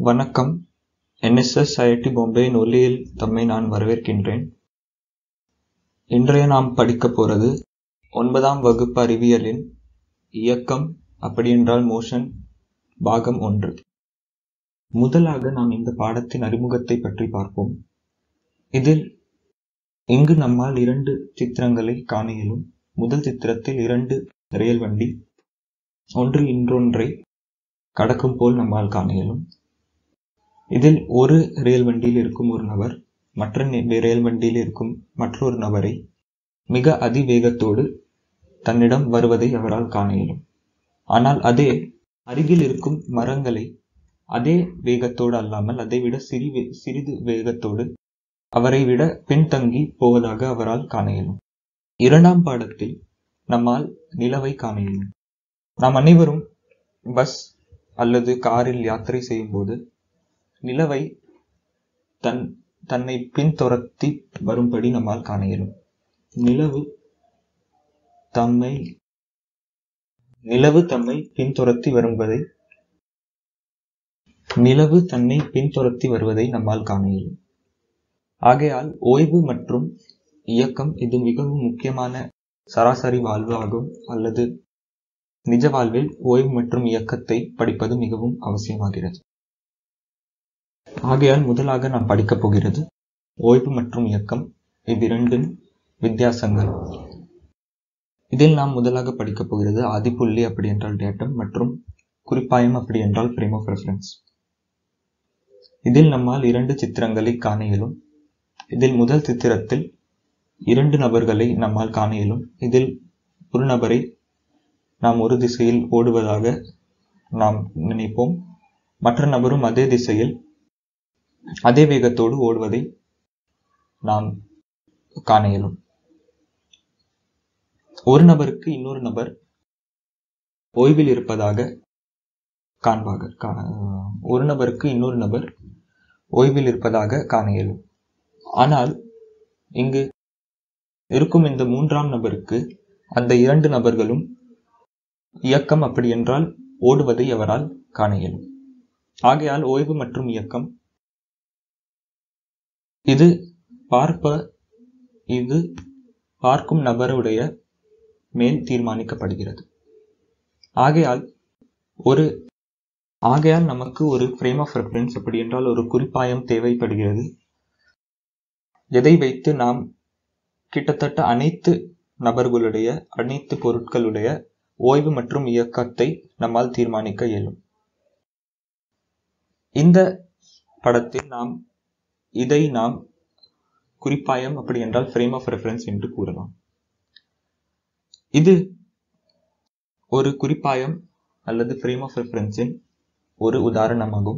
வணக்கம் NSS IIT பாம்பேயின் ஒலியில் தம்மை நான் வரவேற்கின்றேன் இன்றைய நாம் படிக்கப் போறது ஒன்பதாம் வகுப்பு அறிவியலின் இயக்கம் அப்படியென்றால் மோஷன் பாகம் ஒன்று முதலாக நாம் இந்த பாடத்தின் அறிமுகத்தை பற்றி பார்ப்போம் இதில் இங்கு நம்மால் இரண்டு சித்திரங்களை காண இயலும் முதல் சித்திரத்தில் இரண்டு ரயில் வண்டி ஒன்று இன்னொன்றை கடக்கும் போல் நம்மால் காண இயலும் இதில் ஒரு ரயில் வண்டியில் இருக்கும் ஒரு நபர் மற்ற ரயில் வண்டியில் இருக்கும் மற்றொரு நபரை மிக அதிவேகத்தோடு தன்னிடம் வருவதை அவரால் காண இயலும் ஆனால் அதே அருகில் இருக்கும் மரங்களை அதே வேகத்தோடு அல்லாமல் அதை விட சிறி சிறிது வேகத்தோடு அவரை விட பின்தங்கி போவதாக அவரால் காண இயலும் இரண்டாம் பாடத்தில் நம்மால் நிலவை காண இயலும் நாம் அனைவரும் பஸ் அல்லது காரில் யாத்திரை செய்யும் போது நிலவை தன் தன்னை பின்துரத்தி வரும்படி நம்மால் காண இயலும் நிலவு தம்மை நிலவு தம்மை பின்துரத்தி வருவதை நிலவு தன்னை பின்துரத்தி வருவதை நம்மால் காண இயலும் ஆகையால் ஓய்வு மற்றும் இயக்கம் இது மிகவும் முக்கியமான சராசரி வாழ்வு ஆகும் அல்லது நிஜ வாழ்வில் ஓய்வு மற்றும் இயக்கத்தை படிப்பது மிகவும் அவசியமாகிறது ஆகையால் முதலாக நாம் படிக்கப் போகிறது ஓய்வு மற்றும் இயக்கம் இவ்விரண்டின் வித்தியாசங்கள் இதில் நாம் முதலாக படிக்கப் போகிறது ஆதிப்புள்ளி அப்படி என்றால் டேட்டம் மற்றும் குறிப்பாயம் அப்படி என்றால் ஃப்ரேம் ஆஃப் ரெஃபரன்ஸ் இதில் நம்மால் இரண்டு சித்திரங்களை காண இயலும் இதில் முதல் சித்திரத்தில் இரண்டு நபர்களை நம்மால் காண இயலும் இதில் ஒரு நபரை நாம் ஒரு திசையில் ஓடுவதாக நாம் நினைப்போம் மற்ற நபரும் அதே திசையில் அதே வேகத்தோடு ஓடுவதை நாம் காண இயலும் ஒரு நபருக்கு இன்னொரு நபர் ஓய்வில் இருப்பதாக காண்பாக ஒரு நபருக்கு இன்னொரு நபர் ஓய்வில் இருப்பதாக காண இயலும் ஆனால் இங்கு இருக்கும் இந்த மூன்றாம் நபருக்கு அந்த இரண்டு நபர்களும் இயக்கம் அப்படி என்றால் ஓடுவதை அவரால் காண இயலும் ஆகையால் ஓய்வு மற்றும் இயக்கம் இது பார்ப்ப இது பார்க்கும் நபருடைய மேல் தீர்மானிக்கப்படுகிறது ஆகையால் ஒரு ஆகையால் நமக்கு ஒரு ஃப்ரேம் ஆஃப் ரெஃபரன்ஸ் அப்படி என்றால் ஒரு குறிப்பாயம் தேவைப்படுகிறது எதை வைத்து நாம் கிட்டத்தட்ட அனைத்து நபர்களுடைய அனைத்து பொருட்களுடைய ஓய்வு மற்றும் இயக்கத்தை நம்மால் தீர்மானிக்க இயலும் இந்த படத்தில் நாம் இதை நாம் குறிப்பாயம் அப்படி என்றால் ஃப்ரேம் ஆஃப் ரெஃபரன்ஸ் என்று கூறலாம் இது ஒரு குறிப்பாயம் அல்லது ஃப்ரேம் ஆஃப் ரெஃபரன்ஸின் ஒரு உதாரணமாகும்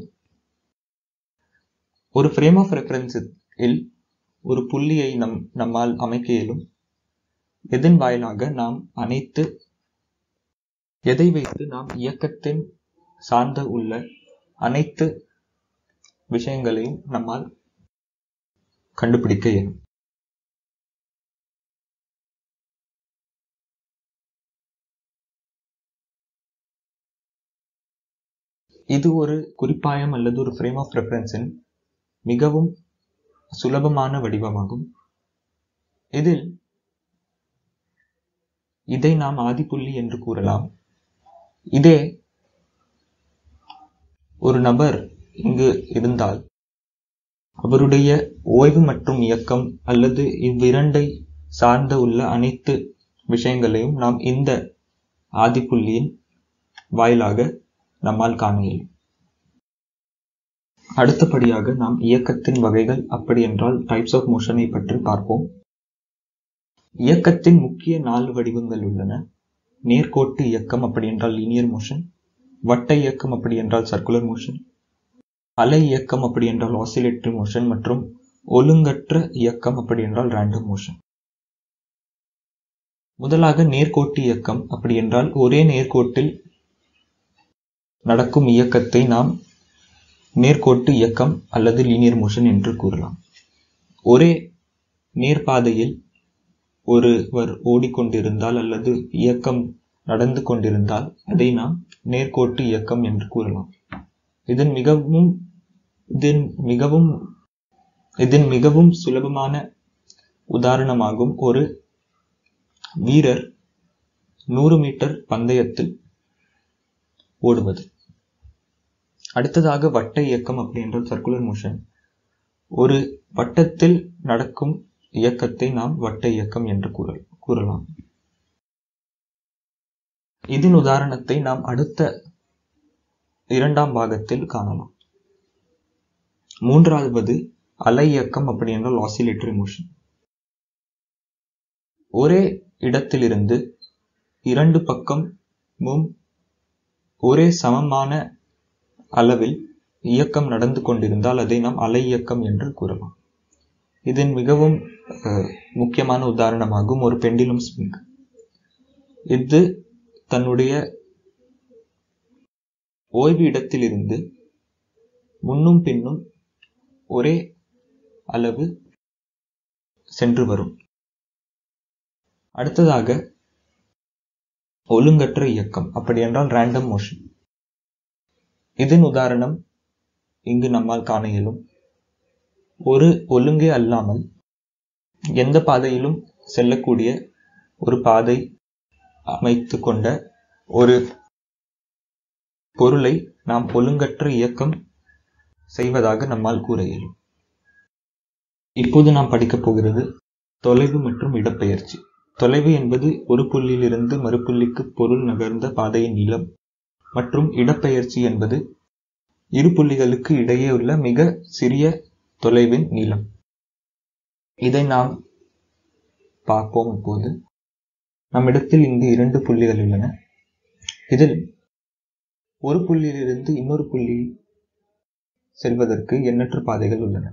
ஒரு ஃப்ரேம் ஆஃப் ரெஃபரன்ஸில் ஒரு புள்ளியை நம் நம்மால் அமைக்க இயலும் எதன் வாயிலாக நாம் அனைத்து எதை வைத்து நாம் இயக்கத்தின் சார்ந்த உள்ள அனைத்து விஷயங்களையும் நம்மால் கண்டுபிடிக்க இயலும் இது ஒரு குறிப்பாயம் அல்லது ஒரு ஃப்ரேம் ஆஃப் ரெஃபரன்ஸின் மிகவும் சுலபமான வடிவமாகும் இதில் இதை நாம் ஆதிப்புள்ளி என்று கூறலாம் இதே ஒரு நபர் இங்கு இருந்தால் அவருடைய ஓய்வு மற்றும் இயக்கம் அல்லது இவ்விரண்டை சார்ந்த உள்ள அனைத்து விஷயங்களையும் நாம் இந்த ஆதிப்புள்ளியின் வாயிலாக நம்மால் காண இயலும் அடுத்தபடியாக நாம் இயக்கத்தின் வகைகள் அப்படி என்றால் டைப்ஸ் ஆஃப் மோஷனை பற்றி பார்ப்போம் இயக்கத்தின் முக்கிய நாலு வடிவங்கள் உள்ளன நேர்கோட்டு இயக்கம் அப்படி என்றால் லீனியர் மோஷன் வட்ட இயக்கம் அப்படி என்றால் சர்க்குலர் மோஷன் அலை இயக்கம் அப்படி என்றால் ஆசிலேட்டரி மோஷன் மற்றும் ஒழுங்கற்ற இயக்கம் அப்படி என்றால் ரேண்டம் மோஷன் முதலாக நேர்கோட்டு இயக்கம் அப்படி என்றால் ஒரே நேர்கோட்டில் நடக்கும் இயக்கத்தை நாம் நேர்கோட்டு இயக்கம் அல்லது லீனியர் மோஷன் என்று கூறலாம் ஒரே நேர்பாதையில் ஒருவர் ஓடிக்கொண்டிருந்தால் அல்லது இயக்கம் நடந்து கொண்டிருந்தால் அதை நாம் நேர்கோட்டு இயக்கம் என்று கூறலாம் இதன் மிகவும் இதன் மிகவும் இதன் மிகவும் சுலபமான உதாரணமாகும் ஒரு வீரர் நூறு மீட்டர் பந்தயத்தில் ஓடுவது அடுத்ததாக வட்ட இயக்கம் அப்படி என்றால் சர்க்குலர் மோஷன் ஒரு வட்டத்தில் நடக்கும் இயக்கத்தை நாம் வட்ட இயக்கம் என்று கூற கூறலாம் இதன் உதாரணத்தை நாம் அடுத்த இரண்டாம் பாகத்தில் காணலாம் மூன்றாவது அலை இயக்கம் அப்படி என்றால் ஆசிலேட்டரி மோஷன் ஒரே இடத்திலிருந்து இரண்டு பக்கமும் ஒரே சமமான அளவில் இயக்கம் நடந்து கொண்டிருந்தால் அதை நாம் அலை இயக்கம் என்று கூறலாம் இதன் மிகவும் அஹ், முக்கியமான உதாரணமாகும் ஒரு பெண்டிலும் ஸ்ப்ரிங் இது தன்னுடைய ஓய்வு இடத்திலிருந்து முன்னும் பின்னும் ஒரே அளவு சென்று வரும் அடுத்ததாக ஒழுங்கற்ற இயக்கம் அப்படி என்றால் ரேண்டம் மோஷன் இதன் உதாரணம் இங்கு நம்மால் காண இயலும் ஒரு ஒழுங்கே அல்லாமல் எந்த பாதையிலும் செல்லக்கூடிய ஒரு பாதை அமைத்து கொண்ட ஒரு பொருளை நாம் ஒழுங்கற்ற இயக்கம் செய்வதாக நம்மால் கூற இயலும் இப்போது நாம் படிக்கப் போகிறது தொலைவு மற்றும் இடப்பெயர்ச்சி தொலைவு என்பது ஒரு புள்ளியிலிருந்து மறுபுள்ளிக்கு பொருள் நகர்ந்த பாதையின் நீளம் மற்றும் இடப்பெயர்ச்சி என்பது இரு புள்ளிகளுக்கு இடையே உள்ள மிக சிறிய தொலைவின் நீளம் இதை நாம் பார்ப்போம் இப்போது நம்மிடத்தில் இங்கு இரண்டு புள்ளிகள் உள்ளன இதில் ஒரு புள்ளியிலிருந்து இன்னொரு புள்ளி செல்வதற்கு எண்ணற்ற பாதைகள் உள்ளன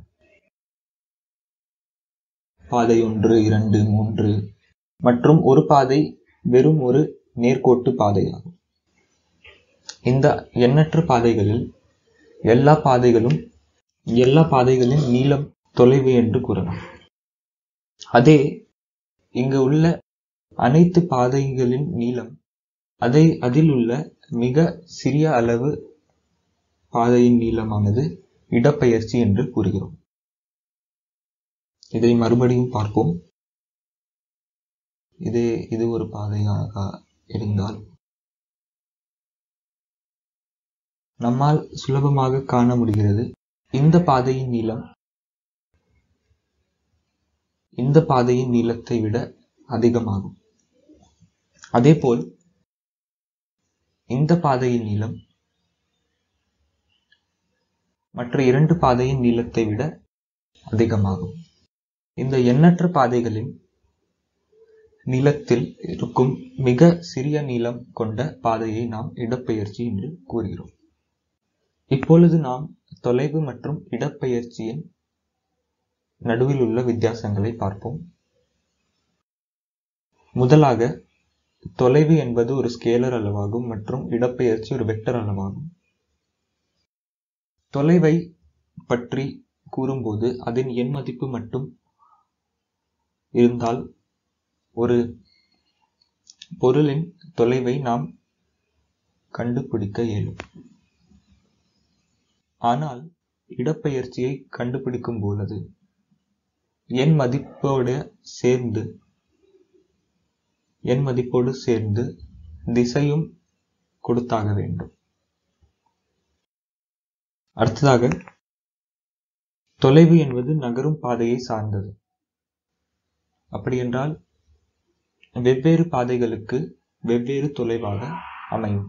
பாதை ஒன்று இரண்டு மூன்று மற்றும் ஒரு பாதை வெறும் ஒரு நேர்கோட்டு பாதையாகும் இந்த எண்ணற்ற பாதைகளில் எல்லா பாதைகளும் எல்லா பாதைகளின் நீளம் தொலைவு என்று கூறலாம் அதே இங்கு உள்ள அனைத்து பாதைகளின் நீளம் அதை அதில் உள்ள மிக சிறிய அளவு பாதையின் நீளமானது இடப்பெயர்ச்சி என்று கூறுகிறோம் இதை மறுபடியும் பார்ப்போம் இது இது ஒரு பாதையாக இருந்தால் நம்மால் சுலபமாக காண முடிகிறது இந்த பாதையின் நீளம் இந்த பாதையின் நீளத்தை விட அதிகமாகும் அதேபோல் இந்த பாதையின் நீளம் மற்ற இரண்டு பாதையின் நீளத்தை விட அதிகமாகும் இந்த எண்ணற்ற பாதைகளின் நீளத்தில் இருக்கும் மிக சிறிய நீளம் கொண்ட பாதையை நாம் இடப்பெயர்ச்சி என்று கூறுகிறோம் இப்பொழுது நாம் தொலைவு மற்றும் இடப்பெயர்ச்சியின் நடுவில் உள்ள வித்தியாசங்களை பார்ப்போம் முதலாக தொலைவு என்பது ஒரு ஸ்கேலர் அளவாகும் மற்றும் இடப்பெயர்ச்சி ஒரு வெக்டர் அளவாகும் தொலைவை பற்றி கூறும்போது அதன் எண் மதிப்பு மட்டும் இருந்தால் ஒரு பொருளின் தொலைவை நாம் கண்டுபிடிக்க இயலும் ஆனால் இடப்பெயர்ச்சியை கண்டுபிடிக்கும் பொழுது எண் மதிப்போடு சேர்ந்து எண் மதிப்போடு சேர்ந்து திசையும் கொடுத்தாக வேண்டும் அடுத்ததாக தொலைவு என்பது நகரும் பாதையை சார்ந்தது அப்படி என்றால் வெவ்வேறு பாதைகளுக்கு வெவ்வேறு தொலைவாக அமையும்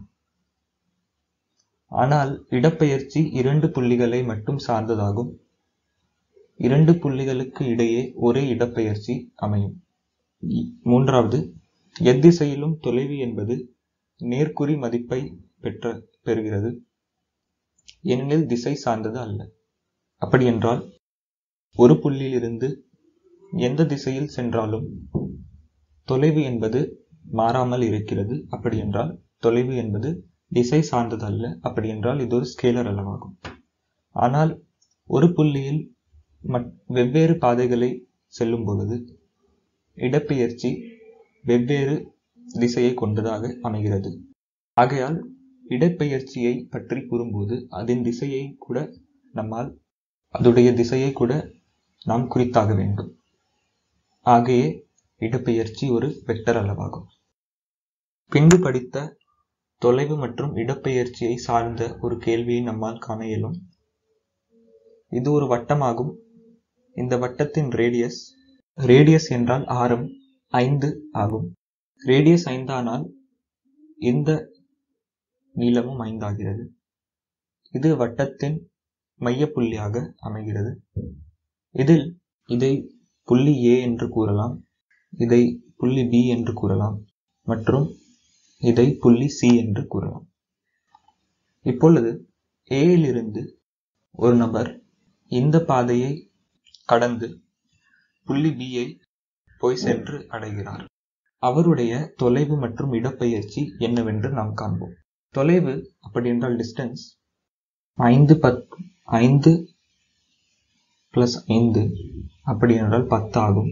ஆனால் இடப்பெயர்ச்சி இரண்டு புள்ளிகளை மட்டும் சார்ந்ததாகும் இரண்டு புள்ளிகளுக்கு இடையே ஒரே இடப்பெயர்ச்சி அமையும் இ- மூன்றாவது எத்திசையிலும் தொலைவு என்பது நேர்க்குறி மதிப்பை பெற்ற பெறுகிறது ஏனெனில் திசை சார்ந்தது அல்ல அப்படி என்றால் ஒரு புள்ளியிலிருந்து எந்த திசையில் சென்றாலும் தொலைவு என்பது மாறாமல் இருக்கிறது அப்படி என்றால் தொலைவு என்பது திசை சார்ந்தது அல்ல அப்படி என்றால் இது ஒரு ஸ்கேலர் அளவாகும் ஆனால் ஒரு புள்ளியில் மற்- வெவ்வேறு பாதைகளை செல்லும் பொழுது இடப்பெயர்ச்சி வெவ்வேறு திசையை கொண்டதாக அமைகிறது ஆகையால் இடப்பெயர்ச்சியை பற்றி கூறும்போது அதன் திசையை கூட நம்மால் அதுடைய திசையை கூட நாம் குறித்தாக வேண்டும் ஆகையே இடப்பெயர்ச்சி ஒரு வெக்டர் அளவாகும் பின்பு படித்த தொலைவு மற்றும் இடப்பெயர்ச்சியை சார்ந்த ஒரு கேள்வியை நம்மால் காண இயலும் இது ஒரு வட்டமாகும் இந்த வட்டத்தின் ரேடியஸ் ரேடியஸ் என்றால் ஆரம் ஐந்து ஆகும் ரேடியஸ் ஐந்தானால் இந்த நீளமும் ஐந்தாகிறது இது வட்டத்தின் மையப்புள்ளியாக அமைகிறது இதில் இதை புள்ளி ஏ என்று கூறலாம் இதை புள்ளி பி என்று கூறலாம் மற்றும் இதை புள்ளி சி என்று கூறலாம் இப்பொழுது ஏயிலிருந்து ஒரு நபர் இந்த பாதையை கடந்து புள்ளி பியை போய் சென்று அடைகிறார் அவருடைய தொலைவு மற்றும் இடப்பெயர்ச்சி என்னவென்று நாம் காண்போம் தொலைவு அப்படி என்றால் டிஸ்டன்ஸ் ஐந்து பத் ஐந்து பிளஸ் ஐந்து அப்படி என்றால் பத்து ஆகும்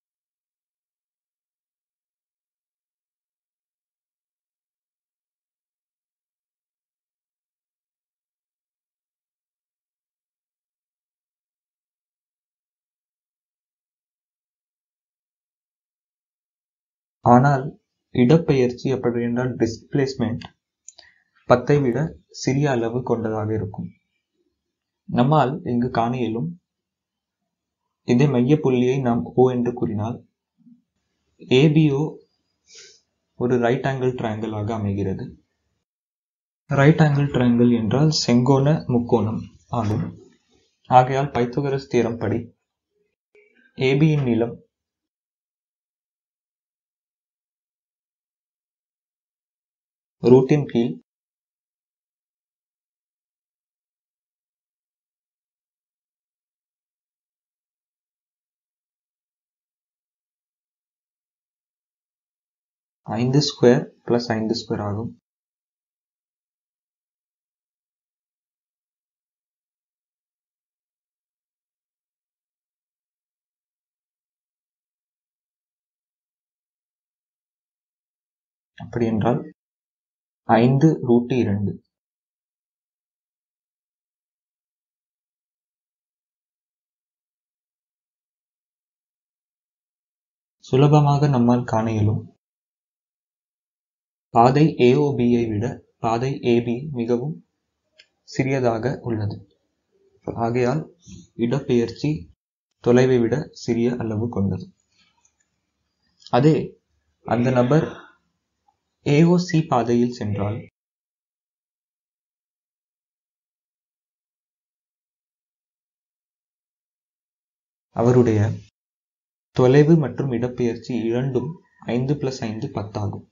ஆனால் இடப்பெயர்ச்சி அப்படி என்றால் டிஸ்பிளேஸ்மெண்ட் பத்தை விட சிறிய அளவு கொண்டதாக இருக்கும் நம்மால் இங்கு காண இயலும் இதே மைய புள்ளியை நாம் O என்று கூறினால் ஏபிஓ ஒரு ரைட் ஆங்கிள் ட்ரையாங்கிள் ஆக அமைகிறது ரைட் ஆங்கிள் ட்ரையாங்கிள் என்றால் செங்கோண முக்கோணம் ஆகும் ஆகையால் பைத்தகரஸ் தியரம் படி ஏபியின் நீளம் ரூட்டின் கீழ் ஐந்து ஸ்கொயர் பிளஸ் ஐந்து ஸ்கொயர் ஆகும் அப்படி என்றால் ஐந்து ரூட்டு இரண்டு சுலபமாக நம்மால் காண இயலும் பாதை ஏஓபியை விட பாதை ஏபி மிகவும் சிறியதாக உள்ளது ஆகையால் இடப்பெயர்ச்சி தொலைவை விட சிறிய அளவு கொண்டது அதே அந்த நபர் ஏஓசி பாதையில் சென்றால் அவருடைய தொலைவு மற்றும் இடப்பெயர்ச்சி இரண்டும் ஐந்து பிளஸ் ஐந்து பத்தாகும்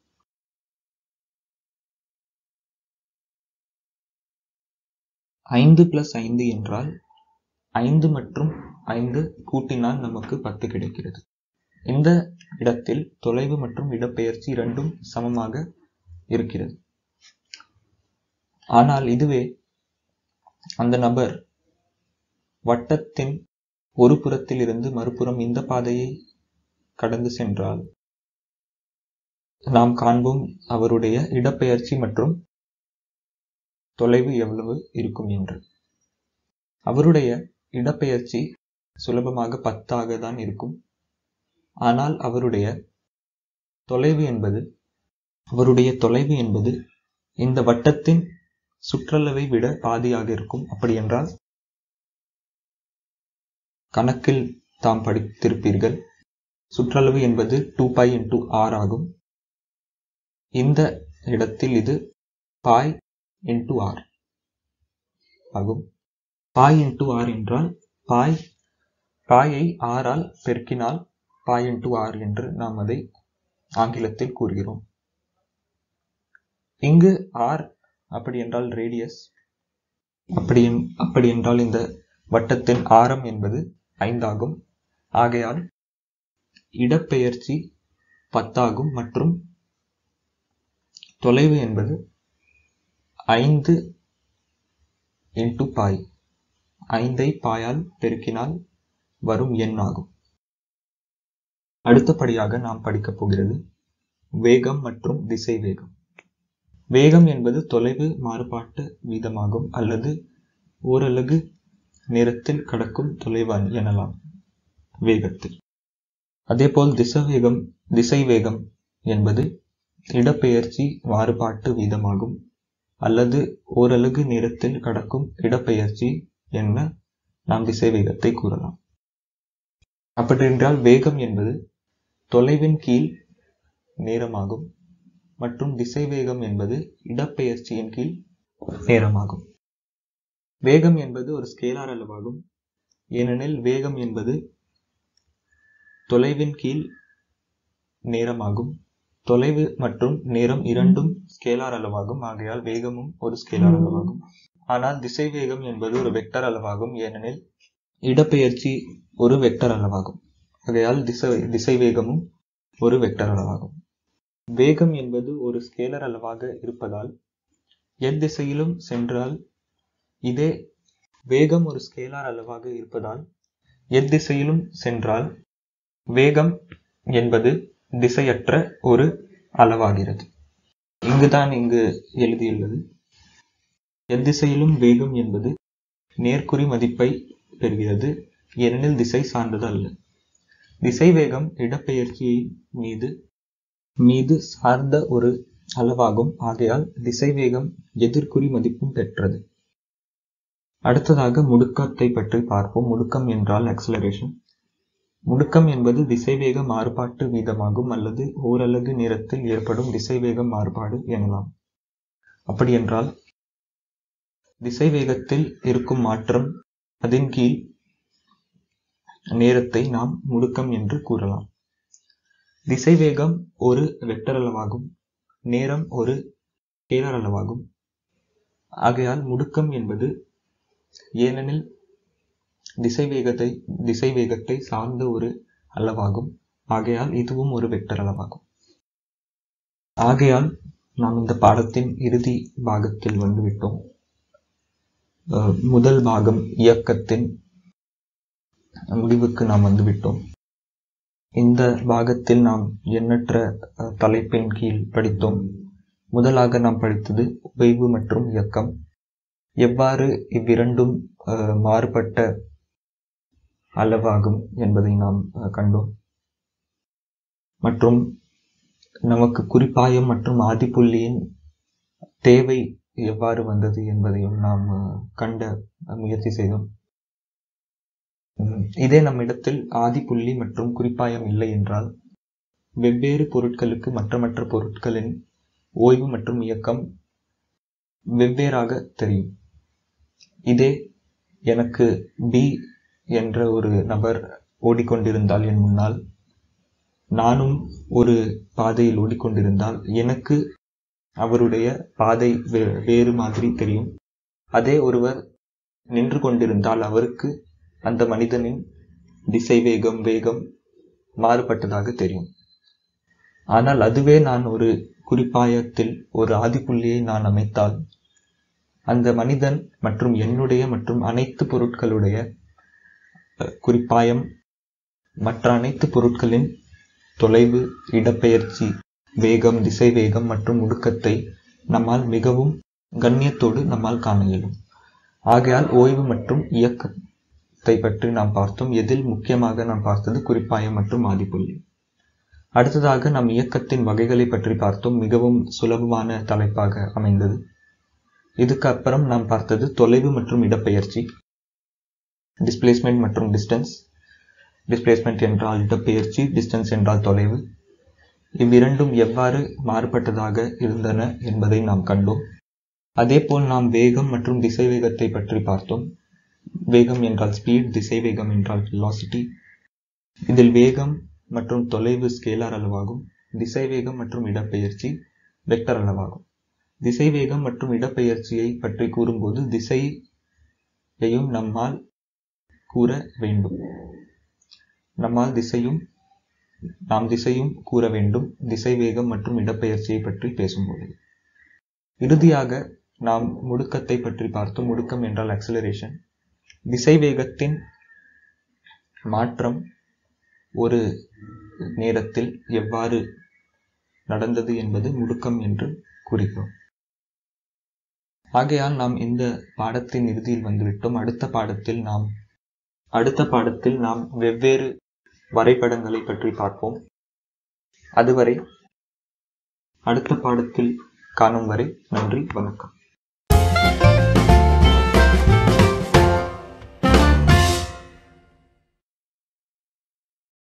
ஐந்து பிளஸ் ஐந்து என்றால் ஐந்து மற்றும் ஐந்து கூட்டினால் நமக்கு பத்து கிடைக்கிறது இந்த இடத்தில் தொலைவு மற்றும் இடப்பெயர்ச்சி இரண்டும் சமமாக இருக்கிறது ஆனால் இதுவே அந்த நபர் வட்டத்தின் ஒரு புறத்தில் இருந்து மறுபுறம் இந்த பாதையை கடந்து சென்றால் நாம் காண்போம் அவருடைய இடப்பெயர்ச்சி மற்றும் தொலைவு எவ்வளவு இருக்கும் என்று அவருடைய இடப்பெயர்ச்சி சுலபமாக பத்தாக தான் இருக்கும் ஆனால் அவருடைய தொலைவு என்பது அவருடைய தொலைவு என்பது இந்த வட்டத்தின் சுற்றளவை விட பாதியாக இருக்கும் அப்படி என்றால் கணக்கில் தாம் படித்திருப்பீர்கள் சுற்றளவு என்பது டூ பை இன்டூ ஆர் ஆகும் இந்த இடத்தில் இது பாய் இன்டூ ஆர் ஆகும் பாய் இன்டூ ஆர் என்றால் பாய் பாயை ஆறால் பெருக்கினால் பாய் இன்டூ ஆர் என்று நாம் அதை ஆங்கிலத்தில் கூறுகிறோம் இங்கு ஆர் அப்படி என்றால் ரேடியஸ் அப்படி அப்படி என்றால் இந்த வட்டத்தின் ஆரம் என்பது ஐந்தாகும் ஆகையால் இடப்பெயர்ச்சி பத்தாகும் மற்றும் தொலைவு என்பது ஐந்து இன்டு பாய் ஐந்தை பாயால் பெருக்கினால் வரும் எண் ஆகும் அடுத்தபடியாக நாம் படிக்கப் போகிறது வேகம் மற்றும் திசை வேகம் வேகம் என்பது தொலைவு மாறுபாட்டு வீதமாகும் அல்லது ஓரலகு நேரத்தில் கடக்கும் தொலைவான் எனலாம் வேகத்தில் அதேபோல் திசவேகம் திசை வேகம் என்பது இடப்பெயர்ச்சி மாறுபாட்டு வீதமாகும் அல்லது ஓரலகு நேரத்தில் கடக்கும் இடப்பெயர்ச்சி என்ன நாம் திசை வேகத்தை கூறலாம் அப்படியென்றால் வேகம் என்பது தொலைவின் கீழ் நேரமாகும் மற்றும் திசை வேகம் என்பது இடப்பெயர்ச்சியின் கீழ் நேரமாகும் வேகம் என்பது ஒரு ஸ்கேலார் அளவாகும் ஏனெனில் வேகம் என்பது தொலைவின் கீழ் நேரமாகும் தொலைவு மற்றும் நேரம் இரண்டும் ஸ்கேலார் அளவாகும் ஆகையால் வேகமும் ஒரு ஸ்கேலார் அளவாகும் ஆனால் திசை வேகம் என்பது ஒரு வெக்டர் அளவாகும் ஏனெனில் இடப்பெயர்ச்சி ஒரு வெக்டர் அளவாகும் ஆகையால் திசை திசை வேகமும் ஒரு வெக்டர் அளவாகும் வேகம் என்பது ஒரு ஸ்கேலர் அளவாக இருப்பதால் எத்திசையிலும் சென்றால் இதே வேகம் ஒரு ஸ்கேலார் அளவாக இருப்பதால் எத்திசையிலும் சென்றால் வேகம் என்பது திசையற்ற ஒரு அளவாகிறது இங்குதான் இங்கு எழுதியுள்ளது எத்திசையிலும் வேகம் என்பது நேர்குறி மதிப்பை பெறுகிறது ஏனெனில் திசை சார்ந்தது அல்ல திசை வேகம் இடப்பெயர்ச்சியை மீது மீது சார்ந்த ஒரு அளவாகும் ஆகையால் திசை வேகம் எதிர்குறி மதிப்பும் பெற்றது அடுத்ததாக முடுக்கத்தை பற்றி பார்ப்போம் முடுக்கம் என்றால் அக்சலரேஷன் முடுக்கம் என்பது திசைவேக மாறுபாட்டு வீதமாகும் அல்லது ஓரலகு நேரத்தில் ஏற்படும் திசைவேக மாறுபாடு எனலாம் அப்படியென்றால் திசைவேகத்தில் இருக்கும் மாற்றம் அதன் கீழ் நேரத்தை நாம் முடுக்கம் என்று கூறலாம் திசைவேகம் ஒரு வெக்டர் அளவாகும் நேரம் ஒரு ஸ்கேலர் அளவாகும் ஆகையால் முடுக்கம் என்பது ஏனெனில் திசைவேகத்தை திசைவேகத்தை சார்ந்த ஒரு அளவாகும் ஆகையால் இதுவும் ஒரு வெக்டர் அளவாகும் ஆகையால் நாம் இந்த பாடத்தின் இறுதி பாகத்தில் வந்துவிட்டோம் அஹ் முதல் பாகம் இயக்கத்தின் முடிவுக்கு நாம் வந்துவிட்டோம் இந்த பாகத்தில் நாம் எண்ணற்ற அஹ், தலைப்பின் கீழ் படித்தோம் முதலாக நாம் படித்தது உபைவு மற்றும் இயக்கம் எவ்வாறு இவ்விரண்டும் அஹ், மாறுபட்ட அளவாகும் என்பதை நாம் அஹ், கண்டோம் மற்றும் நமக்கு குறிப்பாயம் மற்றும் ஆதிப்புள்ளியின் தேவை எவ்வாறு வந்தது என்பதையும் நாம் அஹ், கண்ட அஹ், முயற்சி செய்தோம் உம், இதே நம்மிடத்தில் ஆதிப்புள்ளி மற்றும் குறிப்பாயம் இல்லை என்றால் வெவ்வேறு பொருட்களுக்கு மற்ற மற்ற பொருட்களின் ஓய்வு மற்றும் இயக்கம் வெவ்வேறாக தெரியும் இதே எனக்கு பி என்ற ஒரு நபர் ஓடிக்கொண்டிருந்தால் என் முன்னால் நானும் ஒரு பாதையில் ஓடிக்கொண்டிருந்தால் எனக்கு அவருடைய பாதை வே- வேறு மாதிரி தெரியும் அதே ஒருவர் நின்று கொண்டிருந்தால் அவருக்கு அந்த மனிதனின் திசை வேகம் வேகம் மாறுபட்டதாக தெரியும் ஆனால் அதுவே நான் ஒரு குறிப்பாயத்தில் ஒரு ஆதிப்புள்ளியை நான் அமைத்தால் அந்த மனிதன் மற்றும் என்னுடைய மற்றும் அனைத்து பொருட்களுடைய அஹ், குறிப்பாயம் மற்ற அனைத்து பொருட்களின் தொலைவு இடப்பெயர்ச்சி வேகம் திசை வேகம் மற்றும் முடுக்கத்தை நம்மால் மிகவும் கண்ணியத்தோடு நம்மால் காண இயலும் ஆகையால் ஓய்வு மற்றும் இயக்கத்தை பற்றி நாம் பார்த்தோம் எதில் முக்கியமாக நாம் பார்த்தது குறிப்பாயம் மற்றும் ஆதிப்புள்ளி அடுத்ததாக நாம் இயக்கத்தின் வகைகளை பற்றி பார்த்தோம் மிகவும் சுலபமான தலைப்பாக அமைந்தது இதுக்கு அப்புறம் நாம் பார்த்தது தொலைவு மற்றும் இடப்பெயர்ச்சி டிஸ்பிளேஸ்மெண்ட் மற்றும் டிஸ்டன்ஸ் டிஸ்பிளேஸ்மெண்ட் என்றால் இடப்பெயர்ச்சி டிஸ்டன்ஸ் என்றால் தொலைவு இவ்விரண்டும் எவ்வாறு மாறுபட்டதாக இருந்தன என்பதை நாம் கண்டோம் அதேபோல் நாம் வேகம் மற்றும் திசை வேகத்தை பற்றி பார்த்தோம் வேகம் என்றால் ஸ்பீட் திசை வேகம் என்றால் velocity இதில் வேகம் மற்றும் தொலைவு ஸ்கேலார் அளவாகும் திசை வேகம் மற்றும் இடப்பெயர்ச்சி வெக்டர் அளவாகும் திசை வேகம் மற்றும் இடப்பெயர்ச்சியை பற்றி கூறும்போது திசையையும் நம்மால் கூற வேண்டும் நம்மால் திசையும் நாம் திசையும் கூற வேண்டும் திசை வேகம் மற்றும் இடப்பெயர்ச்சியை பற்றி பேசும்போது இறுதியாக நாம் முடுக்கத்தை பற்றி பார்த்தோம் முடுக்கம் என்றால் அக்சலரேஷன் திசை வேகத்தின் மாற்றம் ஒரு நேரத்தில் எவ்வாறு நடந்தது என்பது முடுக்கம் என்று கூறுகிறோம் ஆகையால் நாம் இந்த பாடத்தின் இறுதியில் வந்துவிட்டோம் அடுத்த பாடத்தில் நாம் அடுத்த பாடத்தில் நாம் வெவ்வேறு வரைபடங்களை பற்றி பார்ப்போம் அதுவரை அடுத்த பாடத்தில் காணும் வரை நன்றி வணக்கம்